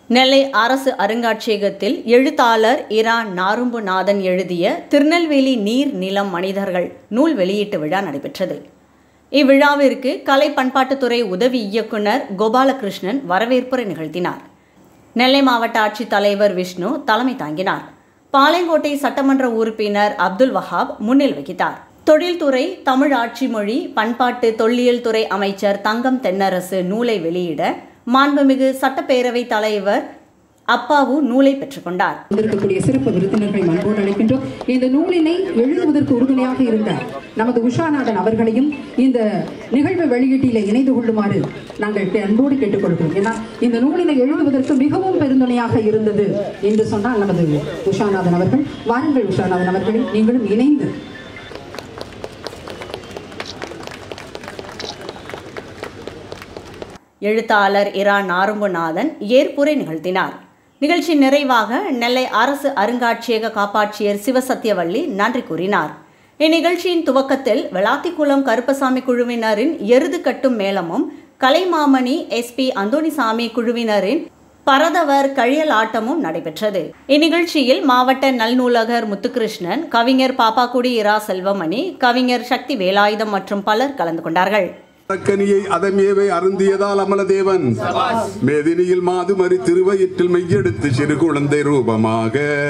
நெல்லை அரசு அருங்காட்சியகத்தில் எழுத்தாளர் இரா நாரும்புநாதன் எழுதிய திருநெல்வேலி நீர் நிலம் மனிதர்கள் நூல் வெளியீட்டு விழா நடைபெற்றது இவ்விழாவிற்கு கலை பண்பாட்டுத்துறை உதவி இயக்குனர் கோபாலகிருஷ்ணன் வரவேற்புரை நிகழ்த்தினார் நெல்லை மாவட்ட ஆட்சித்தலைவர் விஷ்ணு தலைமை தாங்கினார் பாளையங்கோட்டை சட்டமன்ற உறுப்பினர் அப்துல் வஹாப் முன்னில் வகித்தார் தொழில்துறை தமிழ் ஆட்சி மொழி பண்பாட்டு தொல்லியல் துறை அமைச்சர் தங்கம் தென்னரசு நூலை வெளியிட மாண்புமிகு சட்டப்பேரவை தலைவர் அப்பாவு நூலை பெற்றுக்கொண்டார் வந்திருக்கக்கூடிய சிறப்பு விருந்தினர்களை அன்போடு அழைக்கின்றோம் இந்த நூலினை எழுதுவதற்கு உறுதுணையாக இருந்த நமது உஷாநாதன் அவர்களையும் இந்த நிகழ்வு வெளியீட்டிலே இணைந்து கொள்ளுமாறு நாங்கள் கே- அன்போடு கேட்டுக்கொள்கிறோம் ஏன்னா இந்த நூலினை எழுதுவதற்கு மிகவும் பெருந்துணையாக இருந்தது என்று சொன்னால் நமது உஷாநாதன் அவர்கள் வாருங்கள் உஷாநாதன் அவர்களே நீங்களும் இணைந்து எழுத்தாளர் இரா நாரும்புநாதன் ஏற்புரை நிகழ்த்தினார் நிகழ்ச்சி நிறைவாக நெல்லை அரசு அருங்காட்சியக காப்பாட்சியர் சிவசத்தியவள்ளி நன்றி கூறினார் இந்நிகழ்ச்சியின் துவக்கத்தில் விளாத்திக்குளம் கருப்பசாமி குழுவினரின் எருது கட்டும் மேளமும் கலைமாமணி எஸ்பி அந்தோணிசாமி குழுவினரின் பரதவர் கழியல் ஆட்டமும் நடைபெற்றது இந்நிகழ்ச்சியில் மாவட்ட நல்நூலகர் முத்துகிருஷ்ணன் கவிஞர் பாப்பாக்குடி இரா செல்வமணி கவிஞர் சக்தி வேலாயுதம் மற்றும் பலர் கலந்து கொண்டார்கள் அரக்கனியை அதமேவை அருந்தியதால் அமலதேவன் மேதினியில் மாதுமறி திருவயிற்றில் மெய்யெடுத்து சிறு குழந்தை ரூபமாக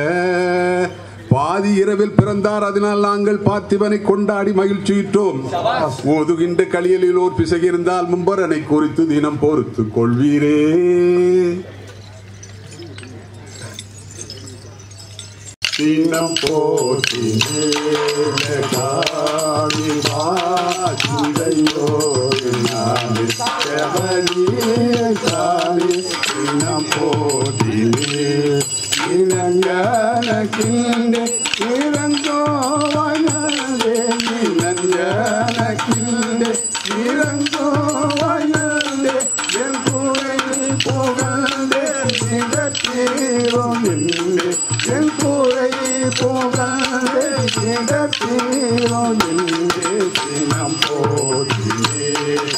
பாதி இரவில் பிறந்தார் அதனால் நாங்கள் பார்த்திபனை கொண்டாடி மகிழ்ச்சியிட்டோம் ஓதுகின்ற களியலில் ஓர் பிசகிருந்தால் மும்பரனை குறித்து தினம் பொறுத்து கொள்வீரே தினம் போற்றினே காவி வாசிதையோடு நாடு செவனியே காவி தினம் போற்றினே இளங்கனக்கின்றே இறந்தோ வயதே இளங்கனக்கின்றே இறந்தோ வயதே என் குறை புகழ்ந்தே இடத்தீரும் நின்றே என் குறை புகழ்ந்தே இடத்தீரும் நின்றே தினம் போற்றினே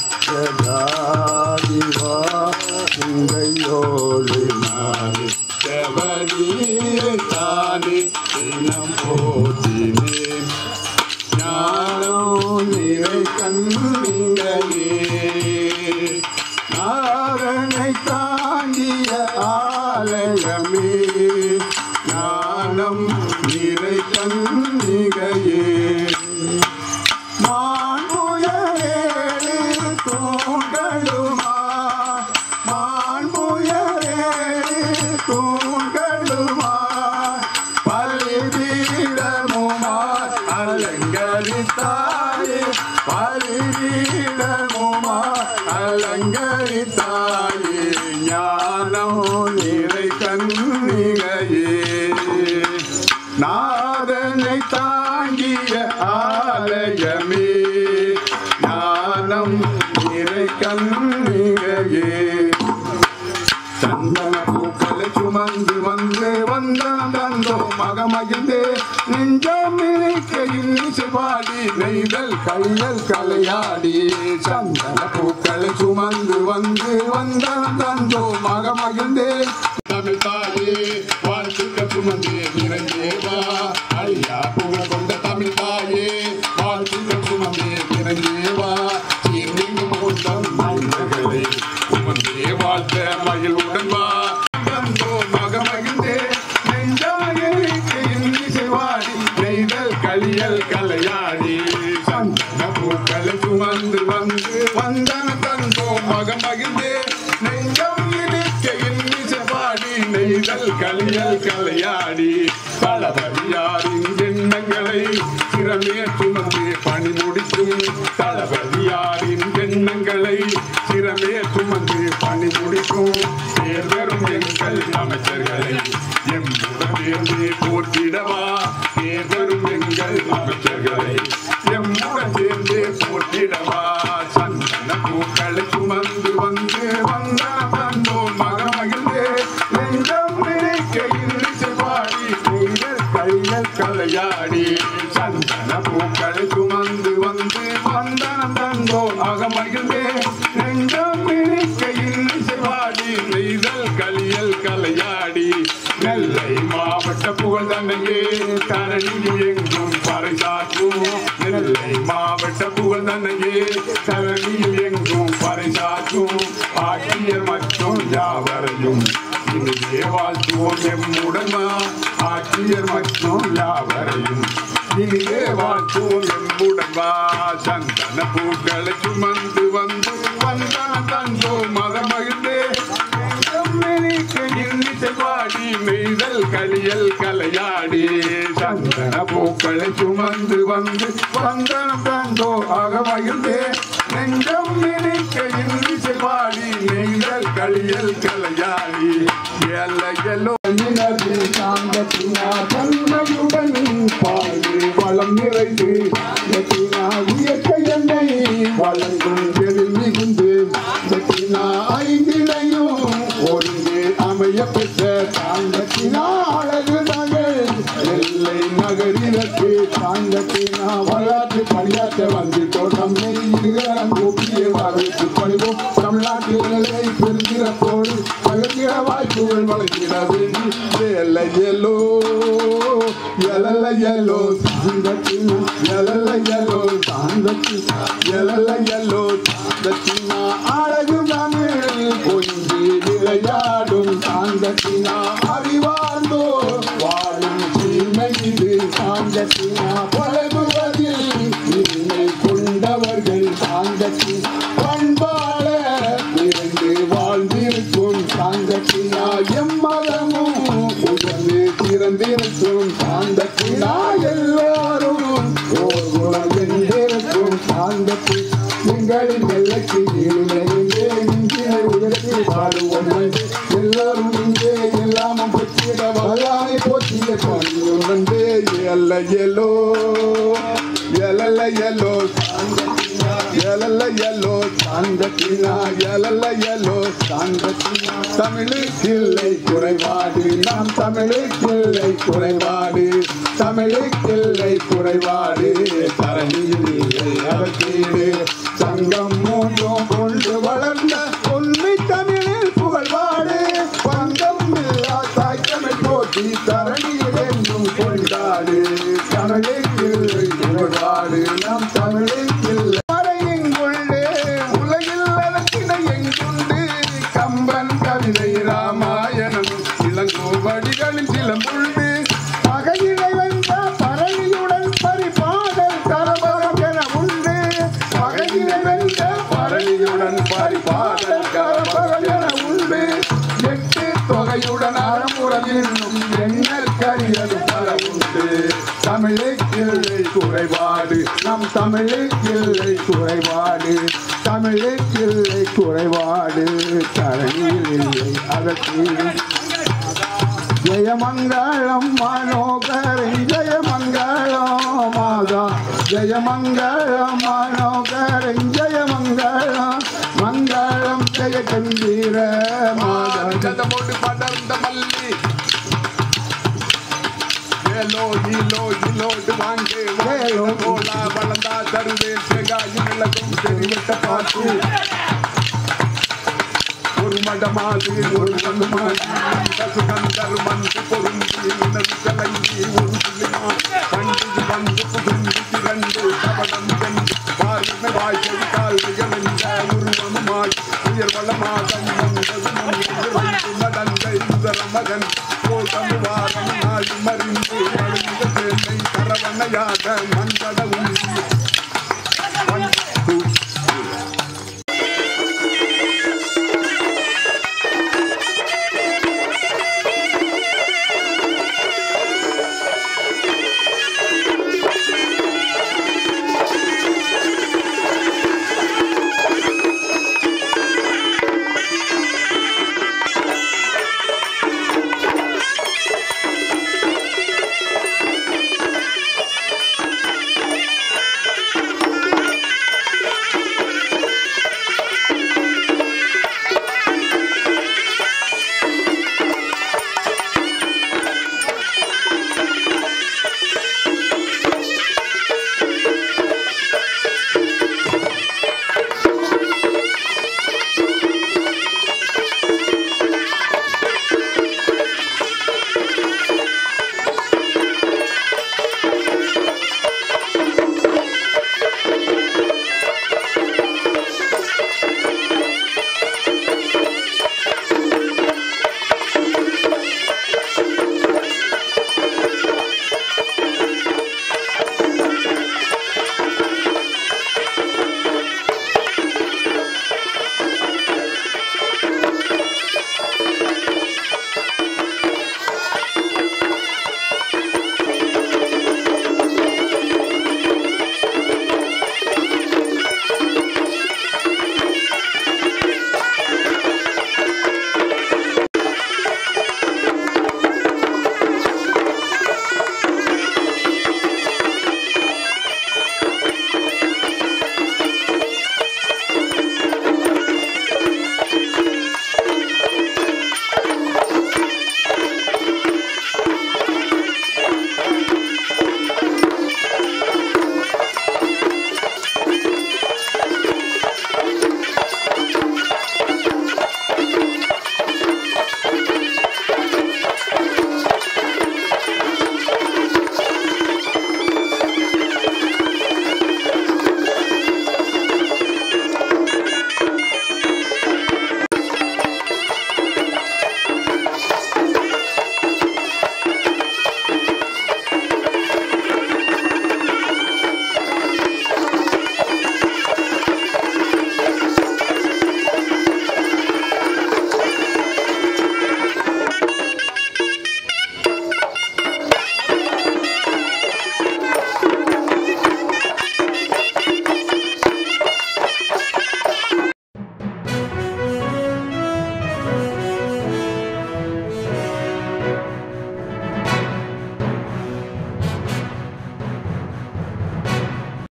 ஜகாதிவா உங்கையோடு நாடு செவனியே தானே தினம் போற்றினேன் ஞானோ நிறை கண்ணிங்களே நாரணை தாண்டிய ஆலயமே ஞானம் நிறை கண்ணிகையே மாண்புயரேழு தூண்களுமா மாண்புயரேழு தூண்களுமா பலிபீடமுமா அலங்கரித்தாயே பலிபீடமுமா அலங்கரித்தாயே ஞானம் நிறை கண்ணிகையே நாதனை தாங்கிய ஆலயமே ஞானம் நிறை கண்ணிகையே சந்தன பூக்களை சுமந்து வந்து வந்தான் தந்தோ மகமகிழ்ந்து நெஞ்சம் இணைக்கையில் பாடி நெய்தல் கையல் கலையாடி சந்தன பூக்களை சுமந்து வந்து வந்தான் தந்தோ மகமகிழ்ந்து தமிழ் தாயே வாழ்த்துக்க சுமந்து நிறைந்தேவா ஐயா புகழ் கொண்ட தமிழ் தாயே வாழ்த்துக்க சுமந்து நிறைந்தேவா சீர்மிகும் கூட்டம் மனிதர்களை சுமந்தே வாழ்த்த மயில் உடன்பா வந்தோ மகமகிழ்ந்தே நெஞ்சாயின் இசைவாடி நெய்தல் களியல் கலையாடி சந்தன பூக்களை சுமந்து வந்து வந்தன தந்தோ மகமகிழ்ந்தே நெஞ்சம் இடிக்கையின் இசைவாடி நெய்தல் களியல் கலையாடி தளபதியாரின் எண்ணங்களை சிறமே சுமந்து பணி முடிக்கும் தளபதியாரின் எண்ணங்களை சிறமே சுமந்து பணி முடிக்கும் பேர் பெறும் எங்கள் அமைச்சர்களை எம்முடன் சேர்ந்து போற்றிடவா பேர் பெறும் எங்கள் அமைச்சர்களை எம்முடன் சேர்ந்து போற்றிடவா சந்தன பூக்களை சுமந்து வந்து வந்தா தந்தோம் மகமகிழ்ந்து நெஞ்சம் நினைக்கையில் செவ்வாடி நெய்தல் கைகள் கலையாடி சந்தன பூக்களை சுமந்து வந்து வந்தனம் தந்தோம் அகமகிழ்ந்தே நெஞ்சம் நினைக்கையில் செவ்வாடி நெய்தல் கலியல் கலை புகழ் தன்னையே தரணியில் எங்கும் பறைசாற்றும் நெல்லை மாவட்ட புகழ் தன்னையே தரணியில் எங்கும் பறைசாற்றும் ஆட்சியர் மற்றும் யாவரையும் இனிதே வாழ்த்துவோம் எம்முடன்மா ஆட்சியர் மற்றும் யாவரையும் இனிதே வாழ்த்துவோம் எம்முடன்மா சந்தன பூக்களை சுமந்து வந்து வந்தன தந்தோ மதம் மகிழ்ந்தே பாடி நெய்தல் களியல் கலையாடி சந்தன பூக்களை சுமந்து வந்து வந்தனம் தந்தோ ஆக மகிழ்ந்தே நெஞ்சம் நினைக்க இன்னிசை பாடி நெய்தல் களியல் கலையாடி எல்ல எல்லோ தன்மையுடன் பாடு வளம் நிறைந்து இயற்கை என்னை வழங்கும் எழில் மிகுந்து ஐந்திலையும் ஒருங்கே அமைய பெற்ற தாங்கத்தினா அழகு நகர் எல்லை நகரிற்கு தாங்கத்தினா வரலாற்று பணியாற்ற வந்து நம்மை கூப்பிய வரவேற்று பணிவோம் தமிழ்நாட்டு நிலை பெருகிறப்போடு பகிர்கிற வாய்ப்புகள் வழங்கிட வேண்டி எல்லை எல்லோ எலல எல்லோ தாங்கத்தினா எலல எல்லோ தாங்கத்தினா எலல எல்லோ தாங்கத்தினா அழகு தமிழ் கொஞ்சி விளையாடும் சாந்தத்தினா அறிவார்ந்தோ வாழும் சீமை இது சாந்தத்தினா பழகுவதில் இன்னை கொண்டவர்கள் சாந்தத்தின் பண்பாள இருந்து வாழ்ந்திருக்கும் சாந்தத்தினா எம்மதமும் உயர்ந்து திறந்திருக்கும் சாந்தத்தினா எல்லாரும் ஓர் குணம் என்றிருக்கும் சாந்தத்தின் எங்களின் எல்லைக்கு இங்கே நெஞ்சினை உயர்த்தி பாடுவோம் என்று எல்லாரும் இங்கே எல்லாமும் பெற்றிட வல்லானை போற்றிய பாடியோம் வந்து எல்ல எல்லோ எலல்ல எல்லோ எலல்ல எல்லோ சாந்தத்தினா எலல்ல எல்லோ சாந்தத்தினா தமிழுக்கில்லை குறைபாடு நாம் தமிழுக்கில்லை குறைபாடு தமிழுக்கில்லை குறைபாடு தரணியில் இல்லை அதற்கீடு சங்கம் மூன்றும் கொண்டு வளர்ந்த உண்மை தமிழில் புகழ்வாடு பங்கம் இல்லா தாய்த்தமிழ் போட்டி தரணியில் என்றும் கொண்டாடு தமிழுக்கில்லை புகழ்வாடு நம் தமிழுக்கில்லை மறையுங்குள்ளே உலகில் அதற்கினை எங்குண்டு கம்பன் கவிதை ராமாயணம் இளங்கோவடிகளின் சிலம்புண்டு பகையினை வென்ற பரணியுடன் பரிபாடல் கரபரம் என உண்டு பகையினை வென்ற பரணியுடன் பரிபாடல் கரபரம் என உண்டு எட்டு தொகையுடன் அறமுறம் என்னும் எண்ணல் கரியது பல உண்டு தமிழுக்கில்லை குறைபாடு நம் தமிழுக்கில்லை குறைபாடு தமிழுக்கில்லை குறைபாடு தரணியில் இல்லை அதற்கு ஜெயமங்களம் மனோகரன் ஜெயமங்களம் மாதா ஜெயமங்களம் மனோகரன் ஜெயமங்களம் மங்களம் ஜெய கம்பீர மாதா போட்டு படர்ந்த மல்லி ஏலோ ஈலோ இலோடு வாங்கு வேலோ போலா வளர்ந்தா தருவேன் செங்காயும் விளக்கும் தெரிவிட்ட பார்த்து ஒரு மடமாது ஒரு மண்மாது பசுகந்தர் மந்து பொருந்தி உணவு கலங்கி ஒரு புள்ளிமா கண்டு வந்து புகுந்து திரண்டு கபடம் சென்று பார்வை வாய்ப்பது கால்விகள் என்ற உருவமாய் உயர் வளமாதம் நடந்த இந்த மகன் போல் தமிழ் வாரம் நாள் மறிந்து மழுந்த தேனை கரவணையாக மண்பட உண்டு